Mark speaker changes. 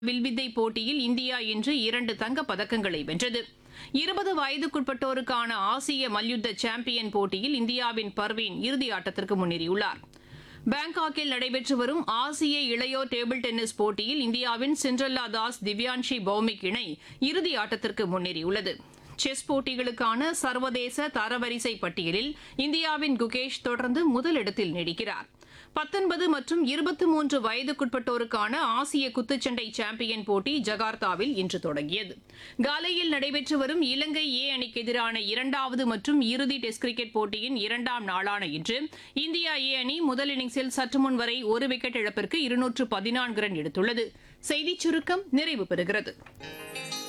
Speaker 1: வில்வித்தை போட்டியில் இந்தியா இன்று இரண்டு தங்கப் பதக்கங்களை வென்றது இருபது வயதுக்குட்பட்டோருக்கான ஆசிய மல்யுத்த சாம்பியன் போட்டியில் இந்தியாவின் பர்வீன் இறுதி ஆட்டத்திற்கு முன்னேறியுள்ளார் பாங்காக்கில் நடைபெற்று வரும் ஆசிய இளையோர் டேபிள் டென்னிஸ் போட்டியில் இந்தியாவின் சிண்ட்ரல்லா தாஸ் திவ்யான்ஷி பௌமிக் இணை இறுதி ஆட்டத்திற்கு முன்னேறியுள்ளது செஸ் போட்டிகளுக்கான சர்வதேச தரவரிசை பட்டியலில் இந்தியாவின் குகேஷ் தொடர்ந்து முதலிடத்தில் நீடிக்கிறார் பத்தொன்பது மற்றும் இருபத்தி மூன்று வயதுக்குட்பட்டோருக்கான ஆசிய குத்துச்சண்டை சாம்பியன் போட்டி ஜகார்த்தாவில் இன்று தொடங்கியது காலையில் நடைபெற்று வரும் இலங்கை ஏ அணிக்கு எதிரான இரண்டாவது மற்றும் இறுதி டெஸ்ட் கிரிக்கெட் போட்டியின் இரண்டாம் நாளான இன்று இந்தியா ஏ அணி முதல் இன்னிங்ஸில் சற்று முன் வரை ஒரு விக்கெட் இழப்பிற்கு இருநூற்று பதினான்கு ரன் எடுத்துள்ளது செய்திச் சுருக்கம் நிறைவு பெறுகிறது